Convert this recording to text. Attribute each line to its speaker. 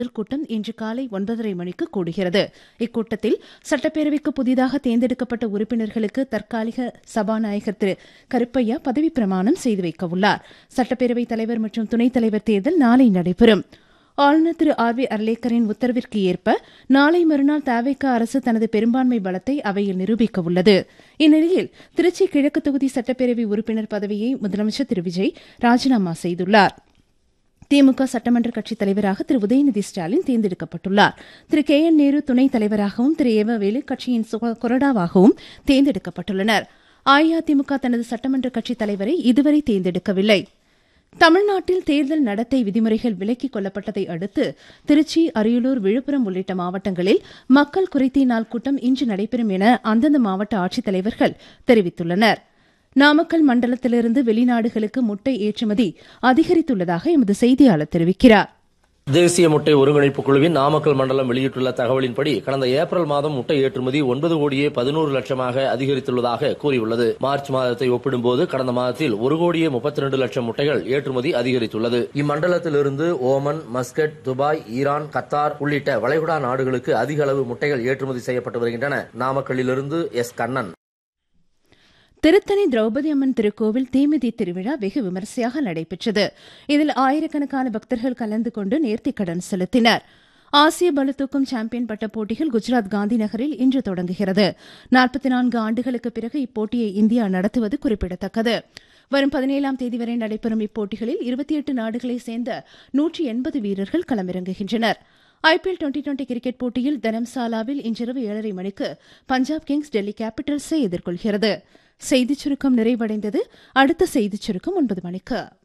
Speaker 1: கூட்டம் இன்று காலை ஒன்பதரை மணிக்கு கூடுகிறது இக்கூட்டத்தில் சட்டப்பேரவைக்கு புதிதாக தேர்ந்தெடுக்கப்பட்ட உறுப்பினர்களுக்கு தற்காலிக சபாநாயகர் திரு கருப்பையா பதவி பிரமாணம் செய்து வைக்க உள்ளார் சட்டப்பேரவைத் தலைவர் மற்றும் துணைத் தலைவர் தேர்தல் நாளை நடைபெறும் ஆளுநர் திரு ஆர் வி அர்லேக்கரின் உத்தரவிற்கு ஏற்ப நாளை மறுநாள் தாவேக அரசு தனது பெரும்பான்மை பலத்தை அவையில் நிரூபிக்க உள்ளது இந்நிலையில் திருச்சி கிழக்கு தொகுதி சட்டப்பேரவை உறுப்பினர் பதவியை முதலமைச்சர் திரு விஜய் ராஜினாமா செய்துள்ளார் திமுக சட்டமன்ற கட்சித் தலைவராக திரு உதயநிதி ஸ்டாலின் தேர்ந்தெடுக்கப்பட்டுள்ளார் திரு கே என் நேரு துணைத் தலைவராகவும் திரு ஏவவேலு கட்சியின் சுக- கொறடாவாகவும் தேர்ந்தெடுக்கப்பட்டுள்ளனர் அஇஅதிமுக தனது சட்டமன்ற கட்சித் தலைவரை இதுவரை தேர்ந்தெடுக்கவில்லை தமிழ்நாட்டில் தேர்தல் நடத்தை விதிமுறைகள் விலக்கிக் கொள்ளப்பட்டதை அடுத்து திருச்சி அரியலூர் விழுப்புரம் உள்ளிட்ட மாவட்டங்களில் மக்கள் குறைதீர் நாள் கூட்டம் இன்று நடைபெறும் என அந்தந்த மாவட்ட ஆட்சித்தலைவர்கள் தெரிவித்துள்ளனர் நாமக்கல் மண்டலத்திலிருந்து வெளிநாடுகளுக்கு முட்டை ஏற்றுமதி அதிகரித்துள்ளதாக எமது செய்தியாளர் தெரிவிக்கிறார்
Speaker 2: தேசிய முட்டை ஒருங்கிணைப்பு குழுவின் நாமக்கல் மண்டலம் வெளியிட்டுள்ள தகவலின்படி கடந்த ஏப்ரல் மாதம் முட்டை ஏற்றுமதி ஒன்பது கோடியே பதினோரு லட்சமாக அதிகரித்துள்ளதாக கூறியுள்ளது மார்ச் மாதத்தை ஒப்பிடும்போது கடந்த மாதத்தில் ஒரு கோடியே முப்பத்தி ரெண்டு லட்சம் முட்டைகள் ஏற்றுமதி அதிகரித்துள்ளது இம்மண்டலத்திலிருந்து Oman Muscat Dubai Iran Qatar உள்ளிட்ட வளைகுடா நாடுகளுக்கு அதிக அளவு முட்டைகள் ஏற்றுமதி செய்யப்பட்டு வருகின்றன நாமக்கல்லிலிருந்து எஸ் கண்ணன்
Speaker 1: திருத்தணி திரௌபதி அம்மன் திருக்கோவில் தீமிதி திருவிழா வெகு விமரிசையாக நடைபெற்றது இதில் ஆயிரக்கணக்கான பக்தர்கள் கலந்து கொண்டு நேர்த்திக்கடன் செலுத்தினர் ஆசிய பளுதூக்கும் சாம்பியன் பட்ட போட்டிகள் குஜராத் காந்தி நகரில் இன்று தொடங்குகிறது நாற்பத்தி நான்கு ஆண்டுகளுக்கு பிறகு இப்போட்டியை இந்தியா நடத்துவது குறிப்பிடத்தக்கது வரும் பதினேழாம் தேதி வரை நடைபெறும் இப்போட்டிகளில் இருபத்தி எட்டு நாடுகளைச் சேர்ந்த நூற்றி எண்பது வீரர்கள் களமிறங்குகின்றனர் ஐபிஎல் டுவெண்டி டுவெண்டி கிரிக்கெட் போட்டியில் தரம்சாலாவில் இன்றிரவு ஏழரை மணிக்கு பஞ்சாப் கிங்ஸ் டெல்லி கேபிட்டல்ஸை எதிர்கொள்கிறது செய்திச் சுருக்கம் நிறைவடைந்தது அடுத்த செய்திச் சுருக்கம் ஒன்பது மணிக்கு